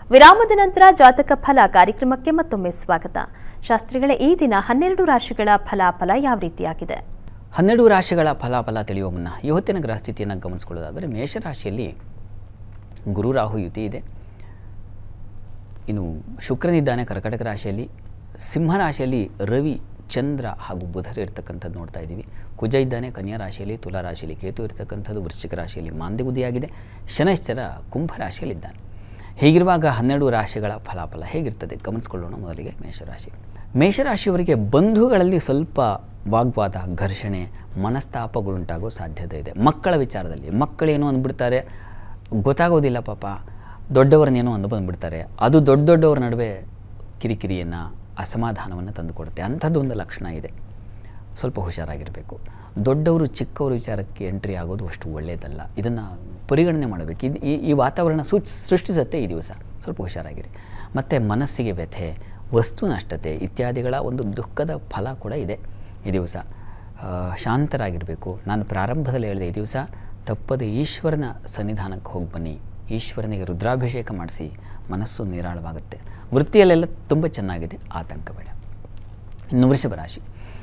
ವಿರಾಮದ ನಂತರ ಜಾತಕ ಫಲ ಕಾರ್ಯಕ್ರಮಕ್ಕೆ ಮತ್ತೊಮ್ಮೆ ಸ್ವಾಗತ ಶಾಸ್ತ್ರಿಗಳೇ ಈ ದಿನ ಹನ್ನೆರಡು ರಾಶಿಗಳ ಫಲಾಫಲ ಯಾವ ರೀತಿಯಾಗಿದೆ ಹನ್ನೆರಡು ರಾಶಿಗಳ ಫಲಾಫಲ ತಿಳಿಯುವ ಮುನ್ನ ಇವತ್ತಿನ ಗ್ರಹಸ್ಥಿತಿಯನ್ನು ಗಮನಿಸ್ಕೊಳ್ಳೋದಾದರೆ ಮೇಷರಾಶಿಯಲ್ಲಿ ಗುರು ರಾಹು ಯುತಿ ಇದೆ ಇನ್ನು ಶುಕ್ರನಿದ್ದಾನೆ ಕರ್ಕಟಕ ರಾಶಿಯಲ್ಲಿ ಸಿಂಹ ರಾಶಿಯಲ್ಲಿ ರವಿ ಚಂದ್ರ ಹಾಗೂ ಬುಧರು ಇರ್ತಕ್ಕಂಥದ್ದು ನೋಡ್ತಾ ಇದ್ದೀವಿ ಕುಜ ಇದ್ದಾನೆ ಕನ್ಯಾ ರಾಶಿಯಲ್ಲಿ ತುಲಾ ರಾಶಿಯಲ್ಲಿ ಕೇತು ಇರ್ತಕ್ಕಂಥದ್ದು ವೃಶ್ಚಿಕ ರಾಶಿಯಲ್ಲಿ ಮಾಂದ್ಯಬುದ್ಧಿಯಾಗಿದೆ ಶನೈಶ್ಚರ ಕುಂಭ ರಾಶಿಯಲ್ಲಿದ್ದಾನೆ ಹೀಗಿರುವಾಗ ಹನ್ನೆರಡು ರಾಶಿಗಳ ಫಲಾಫಲ ಹೇಗಿರ್ತದೆ ಗಮನಿಸ್ಕೊಳ್ಳೋಣ ಮೊದಲಿಗೆ ಮೇಷರಾಶಿ ಮೇಷರಾಶಿಯವರಿಗೆ ಬಂಧುಗಳಲ್ಲಿ ಸ್ವಲ್ಪ ವಾಗ್ವಾದ ಘರ್ಷಣೆ ಮನಸ್ತಾಪಗಳುಂಟಾಗೋ ಸಾಧ್ಯತೆ ಇದೆ ಮಕ್ಕಳ ವಿಚಾರದಲ್ಲಿ ಮಕ್ಕಳೇನೋ ಅಂದ್ಬಿಡ್ತಾರೆ ಗೊತ್ತಾಗೋದಿಲ್ಲ ಪಾಪ ದೊಡ್ಡವರನ್ನೇನೋ ಅಂದು ಬಂದುಬಿಡ್ತಾರೆ ಅದು ದೊಡ್ಡ ದೊಡ್ಡವರ ನಡುವೆ ಕಿರಿಕಿರಿಯನ್ನು ಅಸಮಾಧಾನವನ್ನು ತಂದುಕೊಡುತ್ತೆ ಅಂಥದ್ದು ಒಂದು ಲಕ್ಷಣ ಇದೆ ಸ್ವಲ್ಪ ಹುಷಾರಾಗಿರಬೇಕು ದೊಡ್ಡವರು ಚಿಕ್ಕವರ ವಿಚಾರಕ್ಕೆ ಎಂಟ್ರಿ ಆಗೋದು ಅಷ್ಟು ಒಳ್ಳೆಯದಲ್ಲ ಇದನ್ನು ಪರಿಗಣನೆ ಮಾಡಬೇಕು ಇದು ಈ ಈ ವಾತಾವರಣ ಸೂಚ್ ಸೃಷ್ಟಿಸುತ್ತೆ ಈ ದಿವಸ ಸ್ವಲ್ಪ ಹುಷಾರಾಗಿರಿ ಮತ್ತು ಮನಸ್ಸಿಗೆ ವ್ಯಥೆ ವಸ್ತು ನಷ್ಟತೆ ಇತ್ಯಾದಿಗಳ ಒಂದು ದುಃಖದ ಫಲ ಕೂಡ ಇದೆ ಈ ದಿವಸ ಆ, ಶಾಂತರಾಗಿರಬೇಕು ನಾನು ಪ್ರಾರಂಭದಲ್ಲಿ ಹೇಳಿದೆ ಈ ದಿವಸ ತಪ್ಪದೆ ಈಶ್ವರನ ಸನ್ನಿಧಾನಕ್ಕೆ ಹೋಗಿ ಬನ್ನಿ ಈಶ್ವರನಿಗೆ ರುದ್ರಾಭಿಷೇಕ ಮಾಡಿಸಿ ಮನಸ್ಸು ನಿರಾಳವಾಗುತ್ತೆ ವೃತ್ತಿಯಲ್ಲೆಲ್ಲ ತುಂಬ ಚೆನ್ನಾಗಿದೆ ಆತಂಕ ಬೇಡ ಇನ್ನು ವೃಷಭ ರಾಶಿ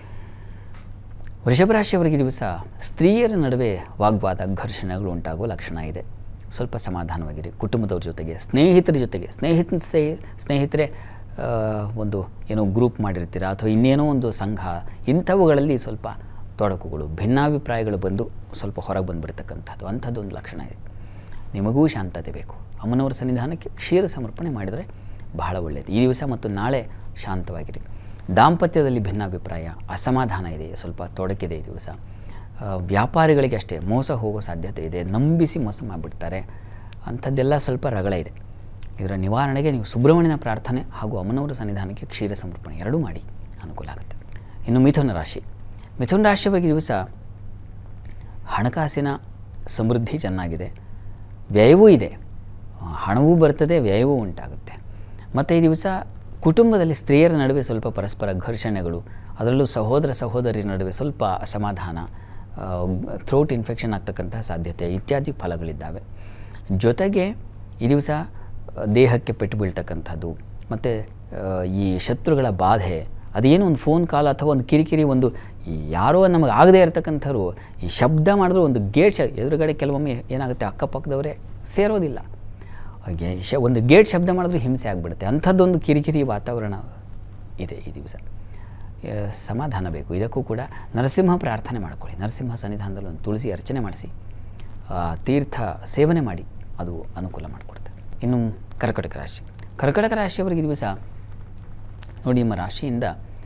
ವೃಷಭ ರಾಶಿಯವರಿಗೆ ಈ ದಿವಸ ಸ್ತ್ರೀಯರ ನಡುವೆ ವಾಗ್ವಾದ ಘರ್ಷಣೆಗಳು ಉಂಟಾಗುವ ಲಕ್ಷಣ ಇದೆ ಸ್ವಲ್ಪ ಸಮಾಧಾನವಾಗಿರಿ ಕುಟುಂಬದವ್ರ ಜೊತೆಗೆ ಸ್ನೇಹಿತರ ಜೊತೆಗೆ ಸ್ನೇಹಿತ ಸ್ನೇಹಿತರೆ ಆ, ಒಂದು ಏನೋ ಗ್ರೂಪ್ ಮಾಡಿರ್ತೀರ ಅಥವಾ ಇನ್ನೇನೋ ಒಂದು ಸಂಘ ಇಂಥವುಗಳಲ್ಲಿ ಸ್ವಲ್ಪ ತೊಡಕುಗಳು ಭಿನ್ನಾಭಿಪ್ರಾಯಗಳು ಬಂದು ಸ್ವಲ್ಪ ಹೊರಗೆ ಬಂದುಬಿಡ್ತಕ್ಕಂಥದ್ದು ಅಂಥದ್ದು ಒಂದು ಲಕ್ಷಣ ಇದೆ ನಿಮಗೂ ಶಾಂತತೆ ಬೇಕು ಅಮ್ಮನವರ ಸನ್ನಿಧಾನಕ್ಕೆ ಕ್ಷೀರ ಸಮರ್ಪಣೆ ಮಾಡಿದರೆ ಬಹಳ ಒಳ್ಳೆಯದು ಈ ದಿವಸ ಮತ್ತು ನಾಳೆ ಶಾಂತವಾಗಿರಿ ದಾಂಪತ್ಯದಲ್ಲಿ ಭಿನ್ನಾಭಿಪ್ರಾಯ ಅಸಮಾಧಾನ ಇದೆ ಸ್ವಲ್ಪ ತೊಡಕಿದೆ ಈ ದಿವಸ ಆ, ವ್ಯಾಪಾರಿಗಳಿಗೆ ಅಷ್ಟೇ ಮೋಸ ಹೋಗೋ ಸಾಧ್ಯತೆ ಇದೆ ನಂಬಿಸಿ ಮೋಸ ಮಾಡಿಬಿಡ್ತಾರೆ ಅಂಥದ್ದೆಲ್ಲ ಸ್ವಲ್ಪ ರಗಳ ಇದೆ ಇದರ ನಿವಾರಣೆಗೆ ನೀವು ಸುಬ್ರಹ್ಮಣ್ಯನ ಪ್ರಾರ್ಥನೆ ಹಾಗೂ ಅಮ್ಮನವರ ಸನ್ನಿಧಾನಕ್ಕೆ ಕ್ಷೀರ ಸಮರ್ಪಣೆ ಎರಡೂ ಮಾಡಿ ಅನುಕೂಲ ಆಗುತ್ತೆ ಇನ್ನು ಮಿಥುನ ರಾಶಿ ಮಿಥುನ ರಾಶಿಯವರಿಗೆ ಈ ದಿವಸ ಹಣಕಾಸಿನ ಸಮೃದ್ಧಿ ಚೆನ್ನಾಗಿದೆ ವ್ಯಯವೂ ಇದೆ ಆ, ಹಣವೂ ಬರ್ತದೆ ವ್ಯಯವೂ ಉಂಟಾಗುತ್ತೆ ಮತ್ತು ಈ ದಿವಸ ಕುಟುಂಬದಲ್ಲಿ ಸ್ತ್ರೀಯರ ನಡುವೆ ಸ್ವಲ್ಪ ಪರಸ್ಪರ ಘರ್ಷಣೆಗಳು ಅದರಲ್ಲೂ ಸಹೋದರ ಸಹೋದರಿಯರ ನಡುವೆ ಸ್ವಲ್ಪ ಅಸಮಾಧಾನ ಥ್ರೋಟ್ ಇನ್ಫೆಕ್ಷನ್ ಆಗ್ತಕ್ಕಂತಹ ಸಾಧ್ಯತೆ ಇತ್ಯಾದಿ ಫಲಗಳಿದ್ದಾವೆ ಜೊತೆಗೆ ಈ ದಿವಸ ಆ, ದೇಹಕ್ಕೆ ಪೆಟ್ಟು ಬೀಳ್ತಕ್ಕಂಥದ್ದು ಮತ್ತು ಈ ಶತ್ರುಗಳ ಬಾಧೆ ಅದೇನೋ ಒಂದು ಫೋನ್ ಕಾಲ್ ಅಥವಾ ಒಂದು ಕಿರಿಕಿರಿ ಒಂದು ಈ ಯಾರೋ ನಮಗೆ ಆಗದೇ ಇರತಕ್ಕಂಥವ್ರು ಈ ಶಬ್ದ ಮಾಡಿದ್ರು ಒಂದು ಗೇಟ್ ಶ ಎದುರುಗಡೆ ಕೆಲವೊಮ್ಮೆ ಏನಾಗುತ್ತೆ ಅಕ್ಕಪಕ್ಕದವರೇ ಸೇರೋದಿಲ್ಲ ಹಾಗೆ ಶ ಒಂದು ಗೇಟ್ ಶಬ್ದ ಮಾಡಿದ್ರು ಹಿಂಸೆ ಆಗಿಬಿಡುತ್ತೆ ಅಂಥದ್ದೊಂದು ಕಿರಿಕಿರಿ ವಾತಾವರಣ ಇದೆ ಈ ದಿವಸ ಆ, ಸಮಾಧಾನ ಬೇಕು ಇದಕ್ಕೂ ಕೂಡ ನರಸಿಂಹ ಪ್ರಾರ್ಥನೆ ಮಾಡ್ಕೊಳ್ಳಿ ನರಸಿಂಹ ಸನ್ನಿಧಾನದಲ್ಲಿ ಒಂದು ತುಳಸಿ ಅರ್ಚನೆ ಮಾಡಿಸಿ ಆ, ತೀರ್ಥ ಸೇವನೆ ಮಾಡಿ ಅದು ಅನುಕೂಲ ಮಾಡಿಕೊಡುತ್ತೆ ಇನ್ನು ಕರ್ಕಟಕ ರಾಶಿ ಕರ್ಕಟಕ ರಾಶಿಯವರಿಗೆ ಈ ದಿವಸ ನೋಡಿ ನಿಮ್ಮ ರಾಶಿಯಿಂದ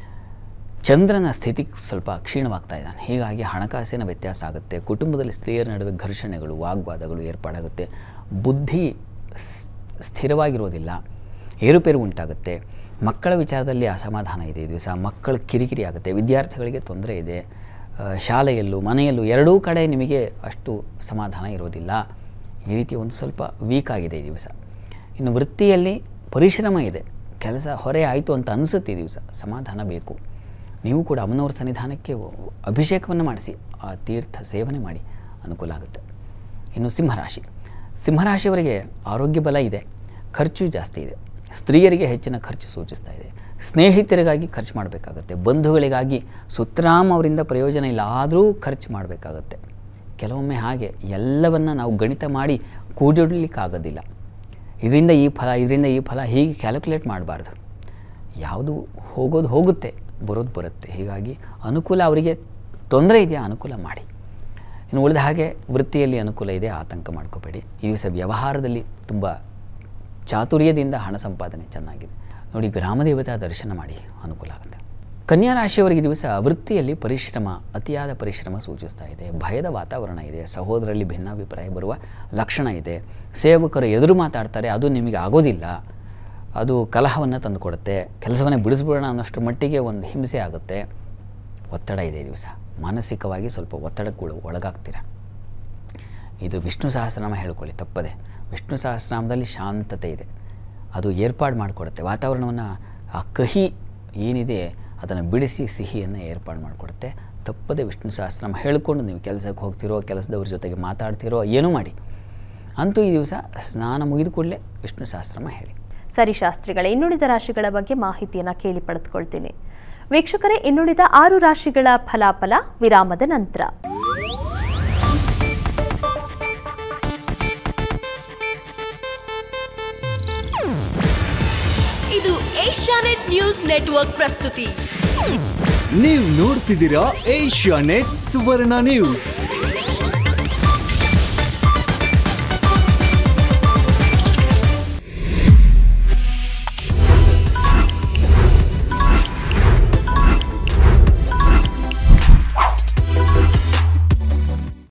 ಚಂದ್ರನ ಸ್ಥಿತಿ ಸ್ವಲ್ಪ ಕ್ಷೀಣವಾಗ್ತಾ ಇದ್ದಾನೆ ಹೀಗಾಗಿ ಹಣಕಾಸಿನ ವ್ಯತ್ಯಾಸ ಆಗುತ್ತೆ ಕುಟುಂಬದಲ್ಲಿ ಸ್ತ್ರೀಯರ ನಡುವೆ ಘರ್ಷಣೆಗಳು ವಾಗ್ವಾದಗಳು ಏರ್ಪಾಡಾಗುತ್ತೆ ಬುದ್ಧಿ ಸ್- ಸ್ಥಿರವಾಗಿರೋದಿಲ್ಲ ಏರುಪೇರು ಉಂಟಾಗುತ್ತೆ ಮಕ್ಕಳ ವಿಚಾರದಲ್ಲಿ ಅಸಮಾಧಾನ ಇದೆ ಈ ದಿವಸ ಮಕ್ಕಳ ಕಿರಿಕಿರಿ ಆಗುತ್ತೆ ವಿದ್ಯಾರ್ಥಿಗಳಿಗೆ ತೊಂದರೆ ಇದೆ ಆ, ಶಾಲೆಯಲ್ಲೂ ಮನೆಯಲ್ಲೂ ಎರಡೂ ಕಡೆ ನಿಮಗೆ ಅಷ್ಟು ಸಮಾಧಾನ ಇರೋದಿಲ್ಲ ಈ ರೀತಿ ಒಂದು ಸ್ವಲ್ಪ ವೀಕ್ ಆಗಿದೆ ಈ ದಿವಸ ಇನ್ನು ವೃತ್ತಿಯಲ್ಲಿ ಪರಿಶ್ರಮ ಇದೆ ಕೆಲಸ ಹೊರೆ ಆಯಿತು ಅಂತ ಅನಿಸುತ್ತೆ ಈ ದಿವಸ ಸಮಾಧಾನ ಬೇಕು ನೀವು ಕೂಡ ಅಮ್ಮನವ್ರ ಸನ್ನಿಧಾನಕ್ಕೆ ಅಭಿಷೇಕವನ್ನು ಮಾಡಿಸಿ ಆ ತೀರ್ಥ ಸೇವನೆ ಮಾಡಿ ಅನುಕೂಲ ಆಗುತ್ತೆ ಇನ್ನು ಸಿಂಹರಾಶಿ ಸಿಂಹರಾಶಿಯವರಿಗೆ ಆರೋಗ್ಯ ಬಲ ಇದೆ ಖರ್ಚು ಜಾಸ್ತಿ ಇದೆ ಸ್ತ್ರೀಯರಿಗೆ ಹೆಚ್ಚಿನ ಖರ್ಚು ಸೂಚಿಸ್ತಾ ಇದೆ ಸ್ನೇಹಿತರಿಗಾಗಿ ಖರ್ಚು ಮಾಡಬೇಕಾಗತ್ತೆ ಬಂಧುಗಳಿಗಾಗಿ ಸುತ್ತರಾಮ್ ಅವರಿಂದ ಪ್ರಯೋಜನ ಇಲ್ಲ ಆದರೂ ಖರ್ಚು ಮಾಡಬೇಕಾಗತ್ತೆ ಕೆಲವೊಮ್ಮೆ ಹಾಗೆ ಎಲ್ಲವನ್ನು ನಾವು ಗಣಿತ ಮಾಡಿ ಕೂಡಿಡ್ಲಿಕ್ಕಾಗೋದಿಲ್ಲ ಇದರಿಂದ ಈ ಫಲ ಇದರಿಂದ ಈ ಫಲ ಹೀಗೆ ಕ್ಯಾಲ್ಕುಲೇಟ್ ಮಾಡಬಾರ್ದು ಯಾವುದು ಹೋಗೋದು ಹೋಗುತ್ತೆ ಬರೋದು ಬರುತ್ತೆ ಹೀಗಾಗಿ ಅನುಕೂಲ ಅವರಿಗೆ ತೊಂದರೆ ಇದೆಯಾ ಅನುಕೂಲ ಮಾಡಿ ಇನ್ನು ಉಳಿದ ಹಾಗೆ ವೃತ್ತಿಯಲ್ಲಿ ಅನುಕೂಲ ಇದೆ ಆತಂಕ ಮಾಡ್ಕೋಬೇಡಿ ಈ ದಿವಸ ವ್ಯವಹಾರದಲ್ಲಿ ತುಂಬ ಚಾತುರ್ಯದಿಂದ ಹಣ ಸಂಪಾದನೆ ಚೆನ್ನಾಗಿದೆ ನೋಡಿ ಗ್ರಾಮದೇವತಾ ದರ್ಶನ ಮಾಡಿ ಅನುಕೂಲ ಆಗುತ್ತೆ ಕನ್ಯಾ ರಾಶಿಯವರಿಗೆ ಈ ದಿವಸ ವೃತ್ತಿಯಲ್ಲಿ ಪರಿಶ್ರಮ ಅತಿಯಾದ ಪರಿಶ್ರಮ ಸೂಚಿಸ್ತಾ ಇದೆ ಭಯದ ವಾತಾವರಣ ಇದೆ ಸಹೋದರಲ್ಲಿ ಭಿನ್ನಾಭಿಪ್ರಾಯ ಬರುವ ಲಕ್ಷಣ ಇದೆ ಸೇವಕರು ಎದುರು ಮಾತಾಡ್ತಾರೆ ಅದು ನಿಮಗೆ ಆಗೋದಿಲ್ಲ ಅದು ಕಲಹವನ್ನು ತಂದುಕೊಡುತ್ತೆ ಕೆಲಸವನ್ನೇ ಬಿಡಿಸ್ಬಿಡೋಣ ಅನ್ನೋಷ್ಟರ ಮಟ್ಟಿಗೆ ಒಂದು ಹಿಂಸೆ ಆಗುತ್ತೆ ಒತ್ತಡ ಇದೆ ಈ ದಿವಸ ಮಾನಸಿಕವಾಗಿ ಸ್ವಲ್ಪ ಒತ್ತಡಕ್ಕೆ ಒಳ- ಒಳಗಾಗ್ತೀರ ಇದು ವಿಷ್ಣು ಸಹಸ್ರನಾಮ ಹೇಳ್ಕೊಳ್ಳಿ ತಪ್ಪದೆ ವಿಷ್ಣು ಸಹಸ್ರನಾಮದಲ್ಲಿ ಶಾಂತತೆ ಇದೆ ಅದು ಏರ್ಪಾಡು ಮಾಡಿಕೊಡುತ್ತೆ ವಾತಾವರಣವನ್ನು ಆ ಕಹಿ ಏನಿದೆ ಅದನ್ನು ಬಿಡಿಸಿ ಸಿಹಿಯನ್ನು ಏರ್ಪಾಡು ಮಾಡಿಕೊಡುತ್ತೆ ತಪ್ಪದೆ ವಿಷ್ಣು ಸಹಸ್ರನಾಮ ಹೇಳ್ಕೊಂಡು ನೀವು ಕೆಲಸಕ್ಕೆ ಹೋಗ್ತಿರೋ ಕೆಲಸದವ್ರ ಜೊತೆಗೆ ಮಾತಾಡ್ತಿರೋ ಏನೂ ಮಾಡಿ ಅಂತೂ ಈ ದಿವಸ ಸ್ನಾನ ಮುಗಿದ ಕೂಡಲೇ ವಿಷ್ಣು ಸಹಸ್ರನಾಮ ಹೇಳಿ ಸರಿ ಶಾಸ್ತ್ರಿಗಳೇ ಇನ್ನುಳಿದ ರಾಶಿಗಳ ಬಗ್ಗೆ ಮಾಹಿತಿಯನ್ನು ಕೇಳಿ ಪಡೆದುಕೊಳ್ತೀನಿ ವೀಕ್ಷಕರೇ ಇನ್ನುಳಿದ ಆರು ರಾಶಿಗಳ ಫಲಾಫಲ ವಿರಾಮದ ನಂತರ ಇದು ಏಷ್ಯಾನೆಟ್ ನ್ಯೂಸ್ ನೆಟ್ವರ್ಕ್ ಪ್ರಸ್ತುತಿ ನೀವು ನೋಡ್ತಿದ್ದೀರಾ ಏಷ್ಯಾ ನೆಟ್ ಸುವರ್ಣ ನ್ಯೂಸ್